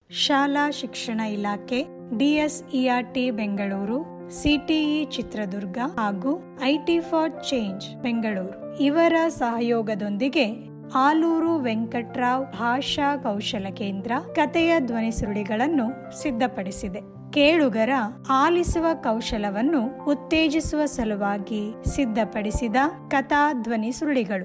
ಶಾಲಾ ಶಿಕ್ಷಣ ಇಲಾಖೆ ಡಿಎಸ್ಇಆರ್ಟಿ ಬೆಂಗಳೂರು ಸಿಟಿಇ ಚಿತ್ರದುರ್ಗ ಹಾಗೂ ಐಟಿ ಫಾರ್ ಚೇಂಜ್ ಬೆಂಗಳೂರು ಇವರ ಸಹಯೋಗದೊಂದಿಗೆ ಆಲೂರು ವೆಂಕಟ್ರಾವ್ ಭಾಷಾ ಕೌಶಲ ಕೇಂದ್ರ ಕಥೆಯ ಧ್ವನಿ ಸುರುಳಿಗಳನ್ನು ಸಿದ್ಧಪಡಿಸಿದೆ ಕೇಳುಗರ ಆಲಿಸುವ ಕೌಶಲವನ್ನು ಉತ್ತೇಜಿಸುವ ಸಲುವಾಗಿ ಸಿದ್ಧಪಡಿಸಿದ ಕಥಾ ಧ್ವನಿ ಸುರುಳಿಗಳು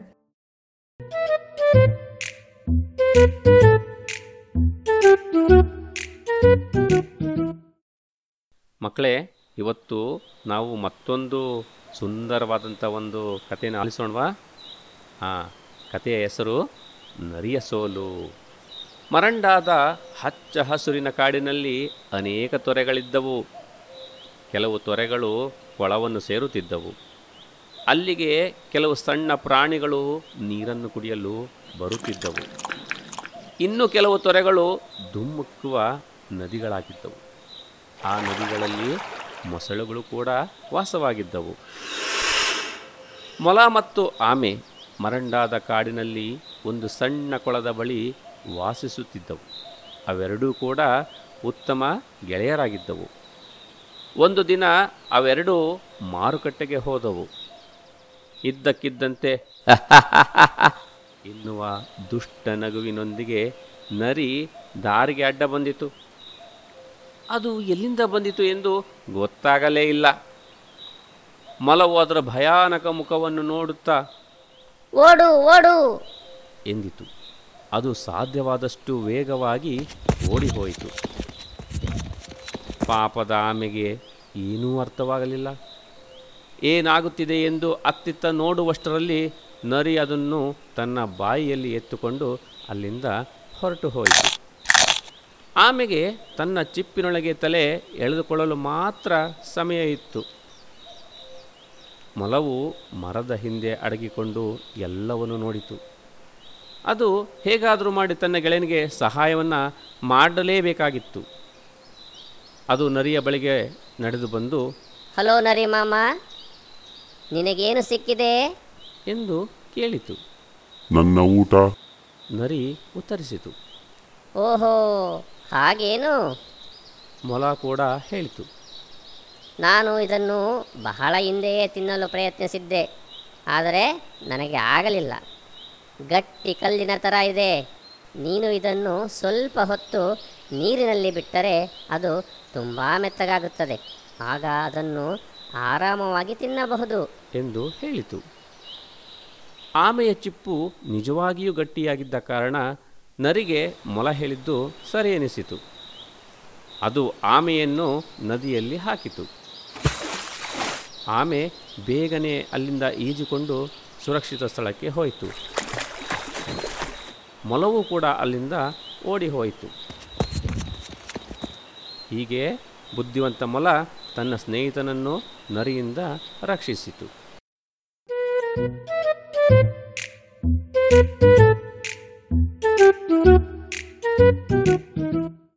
ಮಕ್ಕಳೇ ಇವತ್ತು ನಾವು ಮತ್ತೊಂದು ಸುಂದರವಾದಂಥ ಒಂದು ಕಥೆಯನ್ನು ಆಲಿಸೋಣವಾ ಹಾಂ ಕಥೆಯ ಹೆಸರು ನರಿಯ ಸೋಲು ಮರಂಡಾದ ಹಚ್ಚ ಹಸುರಿನ ಕಾಡಿನಲ್ಲಿ ಅನೇಕ ತೊರೆಗಳಿದ್ದವು ಕೆಲವು ತೊರೆಗಳು ಕೊಳವನ್ನು ಸೇರುತ್ತಿದ್ದವು ಅಲ್ಲಿಗೆ ಕೆಲವು ಸಣ್ಣ ಪ್ರಾಣಿಗಳು ನೀರನ್ನು ಕುಡಿಯಲು ಬರುತ್ತಿದ್ದವು ಇನ್ನು ಕೆಲವು ತೊರೆಗಳು ಧುಮ್ಮುಕ್ಕುವ ನದಿಗಳಾಗಿದ್ದವು ಆ ನದಿಗಳಲ್ಲಿ ಮೊಸಳೆಗಳು ಕೂಡ ವಾಸವಾಗಿದ್ದವು ಮೊಲ ಮತ್ತು ಆಮೆ ಮರಂಡಾದ ಕಾಡಿನಲ್ಲಿ ಒಂದು ಸಣ್ಣ ಕೊಳದ ಬಳಿ ವಾಸಿಸುತ್ತಿದ್ದವು ಅವೆರಡೂ ಕೂಡ ಉತ್ತಮ ಗೆಳೆಯರಾಗಿದ್ದವು ಒಂದು ದಿನ ಅವೆರಡೂ ಮಾರುಕಟ್ಟೆಗೆ ಹೋದವು ಇದ್ದಕ್ಕಿದ್ದಂತೆ ಎನ್ನುವ ದುಷ್ಟ ನಗುವಿನೊಂದಿಗೆ ನರಿ ದಾರಿಗೆ ಅಡ್ಡ ಬಂದಿತು ಅದು ಎಲ್ಲಿಂದ ಬಂದಿತು ಎಂದು ಗೊತ್ತಾಗಲೇ ಇಲ್ಲ ಮೊಲವು ಅದರ ಭಯಾನಕ ಮುಖವನ್ನು ನೋಡುತ್ತಾ ಓಡು ಓಡು ಎಂದಿತು ಅದು ಸಾಧ್ಯವಾದಷ್ಟು ವೇಗವಾಗಿ ಓಡಿಹೋಯಿತು ಪಾಪದ ಆಮೆಗೆ ಏನೂ ಅರ್ಥವಾಗಲಿಲ್ಲ ಏನಾಗುತ್ತಿದೆ ಎಂದು ಅತ್ತಿತ್ತ ನೋಡುವಷ್ಟರಲ್ಲಿ ನರಿ ಅದನ್ನು ತನ್ನ ಬಾಯಿಯಲ್ಲಿ ಎತ್ತುಕೊಂಡು ಅಲ್ಲಿಂದ ಹೊರಟು ಹೋಯಿತು ಆಮೆಗೆ ತನ್ನ ಚಿಪ್ಪಿನೊಳಗೆ ತಲೆ ಎಳೆದುಕೊಳ್ಳಲು ಮಾತ್ರ ಸಮಯ ಇತ್ತು ಮೊಲವು ಮರದ ಹಿಂದೆ ಅಡಗಿಕೊಂಡು ಎಲ್ಲವನ್ನು ನೋಡಿತು ಅದು ಹೇಗಾದರೂ ಮಾಡಿ ತನ್ನ ಗೆಳೆಯನಿಗೆ ಸಹಾಯವನ್ನು ಮಾಡಲೇಬೇಕಾಗಿತ್ತು ಅದು ನರಿಯ ಬಳಿಗೆ ನಡೆದು ಬಂದು ಹಲೋ ನರಿ ಮಾಮ ನಿನಗೇನು ಸಿಕ್ಕಿದೆ ಎಂದು ಕೇಳಿತು ನನ್ನ ಊಟ ನರಿ ಉತ್ತರಿಸಿತು ಓಹೋ ಹಾಗೇನು ಮೊಲ ಕೂಡ ಹೇಳಿತು ನಾನು ಇದನ್ನು ಬಹಳ ಹಿಂದೆಯೇ ತಿನ್ನಲು ಪ್ರಯತ್ನಿಸಿದ್ದೆ ಆದರೆ ನನಗೆ ಆಗಲಿಲ್ಲ ಗಟ್ಟಿ ಕಲ್ಲಿನ ಥರ ಇದೆ ನೀನು ಇದನ್ನು ಸ್ವಲ್ಪ ಹೊತ್ತು ನೀರಿನಲ್ಲಿ ಬಿಟ್ಟರೆ ಅದು ತುಂಬ ಮೆತ್ತಗಾಗುತ್ತದೆ ಆಗ ಅದನ್ನು ಆರಾಮವಾಗಿ ತಿನ್ನಬಹುದು ಎಂದು ಹೇಳಿತು ಆಮೆಯ ಚಿಪ್ಪು ನಿಜವಾಗಿಯೂ ಗಟ್ಟಿಯಾಗಿದ್ದ ಕಾರಣ ನರಿಗೆ ಮೊಲ ಹೇಳಿದ್ದು ಸರಿ ಎನಿಸಿತು ಅದು ಆಮೆಯನ್ನು ನದಿಯಲ್ಲಿ ಹಾಕಿತು ಆಮೆ ಬೇಗನೆ ಅಲ್ಲಿಂದ ಈಜುಕೊಂಡು ಸುರಕ್ಷಿತ ಸ್ಥಳಕ್ಕೆ ಹೋಯಿತು ಮೊಲವೂ ಕೂಡ ಅಲ್ಲಿಂದ ಓಡಿ ಹೋಯಿತು ಹೀಗೆ ಬುದ್ಧಿವಂತ ಮೊಲ ತನ್ನ ಸ್ನೇಹಿತನನ್ನು ನರಿಯಿಂದ ರಕ್ಷಿಸಿತು Thank you.